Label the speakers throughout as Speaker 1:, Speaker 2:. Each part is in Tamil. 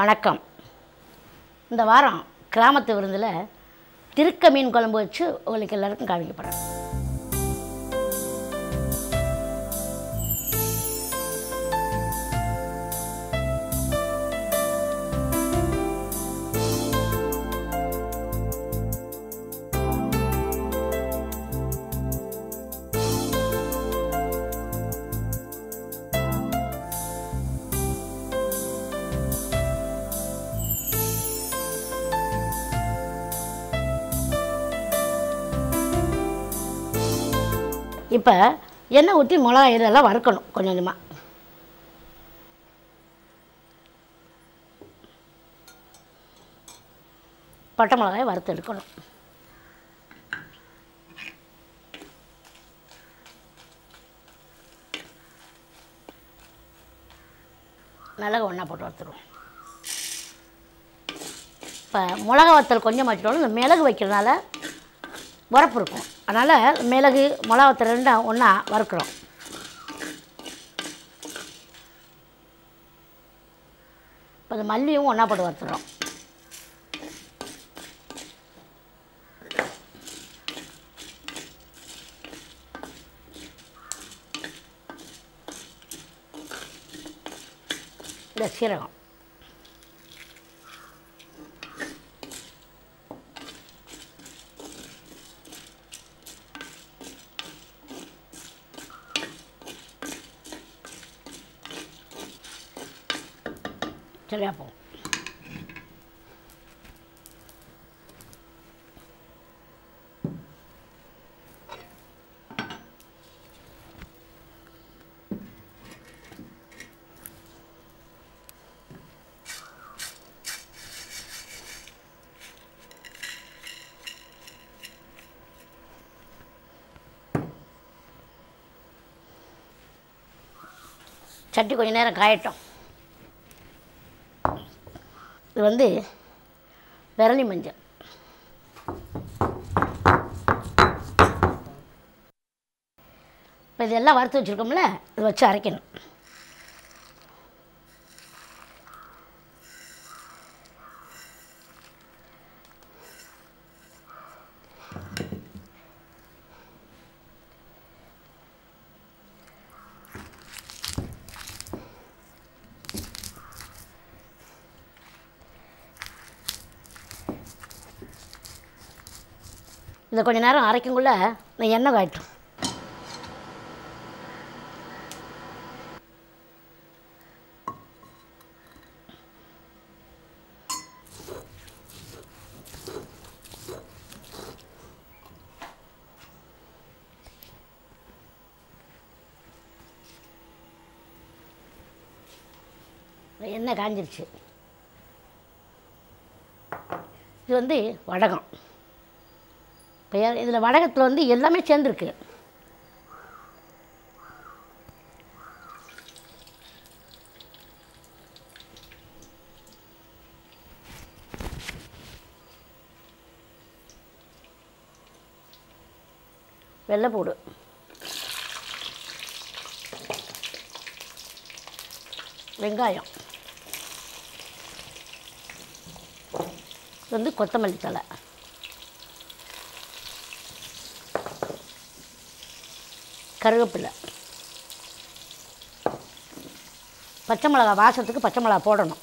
Speaker 1: வணக்கம் இந்த வாரம் கிராமத்து விருந்தில் திருக்க மீன் குழம்பு வச்சு உங்களுக்கு எல்லாருக்கும் காமிக்கப்படுறேன் இப்போ எண்ணெய் ஊற்றி மிளகா இதெல்லாம் வறுக்கணும் கொஞ்சம் கொஞ்சமாக பட்டை மிளகாயை வறுத்து எடுக்கணும் மிளகு ஒன்றா போட்டு வறுத்துருவோம் இப்போ மிளகா வத்தல் கொஞ்சம் வச்சிட்டோம் இந்த மிளகு வைக்கிறதுனால உரப்பு இருக்கும் அதனால் மிளகு மிளகா வத்தல் ரெண்டும் ஒன்றா வறுக்கிறோம் இப்போ இந்த மல்லியும் ஒன்றா போட்டு வறுத்துறோம் இந்த சீரகம் சரியா போகும் சட்டி கொஞ்ச நேரம் காயட்டும் இது வந்து விரலி மஞ்சள் இப்போ இதெல்லாம் வறுத்து வச்சுருக்கோம்ல இதை வச்சு அரைக்கணும் இதை கொஞ்ச நேரம் அரைக்குங்குள்ள இந்த எண்ணெய் காய்ட்டும் எண்ணெய் காஞ்சிருச்சு இது வந்து வடகம் இப்போ இதில் வடகத்தில் வந்து எல்லாமே சேர்ந்துருக்கு வெள்ளைப்பூடு வெங்காயம் இது வந்து கொத்தமல்லி தழை கருவேப்பிலை பச்சை மிளகா வாசத்துக்கு பச்சை மிளகா போடணும்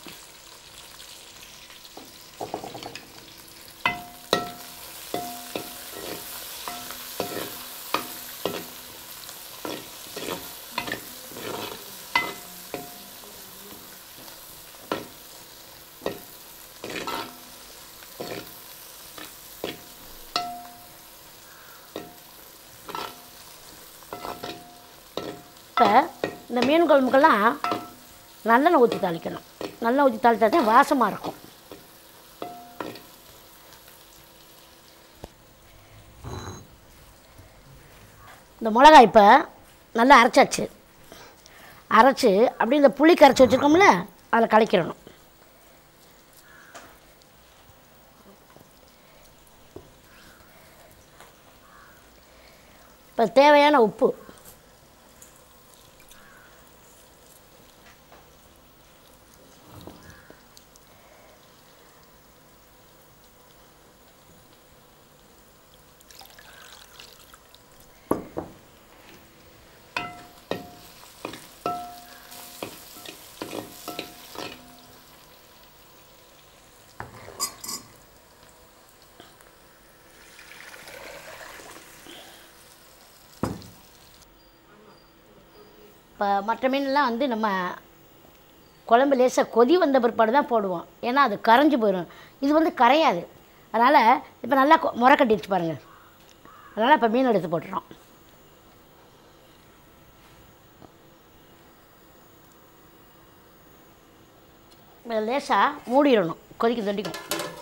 Speaker 1: இப்போ இந்த மீன் குழம்புக்கெல்லாம் நல்லெண்ணெய் ஊற்றி தாளிக்கணும் நல்லெண்ணெய் ஊற்றி தாளித்தா தான் வாசமாக இருக்கும் இந்த மிளகா இப்போ நல்லா அரைச்சாச்சு அரைச்சி அப்படி இந்த புளி கரைச்சி வச்சுருக்கோம்ல அதில் கலக்கிடணும் இப்போ தேவையான உப்பு இப்போ மற்ற மீன்லாம் வந்து நம்ம குழம்பு லேசாக கொதி வந்த பிற்பாடு தான் போடுவோம் ஏன்னா அது கரைஞ்சு போயிடும் இது வந்து கரையாது அதனால் இப்போ நல்லா கொ- முறை கட்டிடுச்சு பாருங்கள் அதனால் இப்போ மீன் எடுத்து போட்டுறோம் இப்போ லேசாக மூடிடணும் கொதிக்க தண்டிக்கும்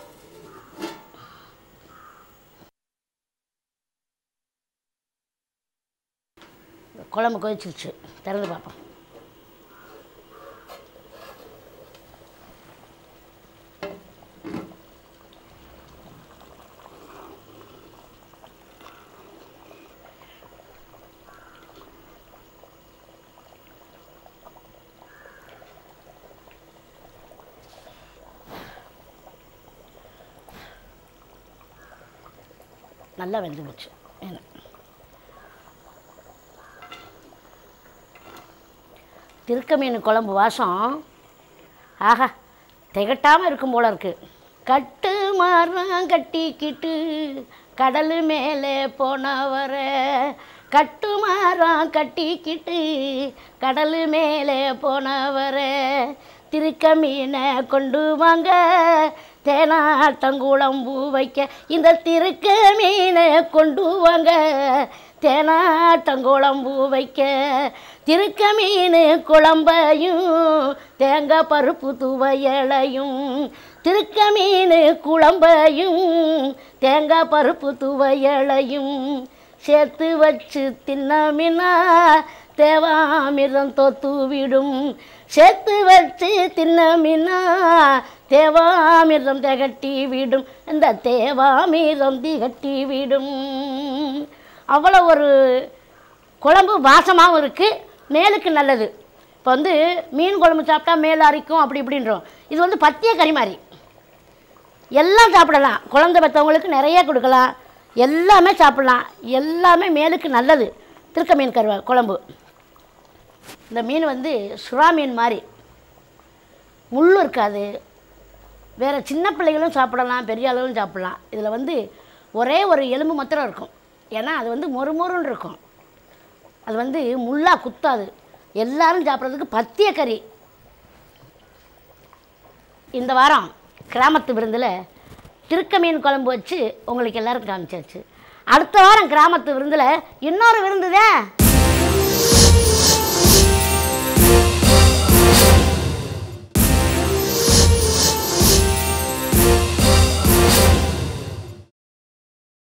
Speaker 1: குழம்பு கொதிச்சிருச்சு திறந்து பார்ப்போம் நல்லா வெந்து போச்சு மீன் திருக்க மீன் குழம்பு வாசம் ஆஹா திகட்டாமல் இருக்கும் போல இருக்கு கட்டு மரம் கட்டிக்கிட்டு கடல் மேலே போனவர கட்டு மரம் கட்டிக்கிட்டு கடல் மேலே போனவர திருக்க மீனை கொண்டு வாங்க தேனாட்டங்குழம்பு வைக்க இந்த திருக்க மீனை கொண்டு வாங்க தேனாட்டங்குழம்பு வைக்க திருக்க மீன் குழம்பையும் தேங்காய் பருப்பு துவையலையும் திருக்க மீன் குழம்பையும் தேங்காய் பருப்பு துவையலையும் சேர்த்து வச்சு தின்னமினா தேவாமிரம் தொத்து விடும் சேர்த்து வச்சு தின்னமினா தேவாமிரம் திகட்டி விடும் இந்த தேவாமிரம் திகட்டி விடும் அவ்வளோ ஒரு குழம்பு வாசமாகவும் இருக்குது மேலுக்கு நல்லது இப்போ வந்து மீன் குழம்பு சாப்பிட்டா மேல் அரிக்கும் அப்படி இப்படின்றோம் இது வந்து பத்திய கறி மாதிரி எல்லாம் சாப்பிடலாம் குழந்தை பெற்றவங்களுக்கு நிறைய கொடுக்கலாம் எல்லாமே சாப்பிடலாம் எல்லாமே மேலுக்கு நல்லது திருக்க மீன் கருவா குழம்பு இந்த மீன் வந்து சுறா மீன் மாதிரி முள் இருக்காது வேறு சின்ன பிள்ளைகளும் சாப்பிடலாம் பெரிய அளவும் சாப்பிடலாம் இதில் வந்து ஒரே ஒரு எலும்பு மாத்திரம் இருக்கும் ஏன்னா அது வந்து மொறுமொறுன்னு இருக்கும் அது வந்து முள்ளா குத்தாது எல்லாரும் சாப்பிட்றதுக்கு பத்திய கறி இந்த வாரம் கிராமத்து விருந்தில் திருக்க மீன் குழம்பு வச்சு உங்களுக்கு எல்லாருக்கும் காமிச்சாச்சு அடுத்த வாரம் கிராமத்து விருந்தில் இன்னொரு விருந்துதான்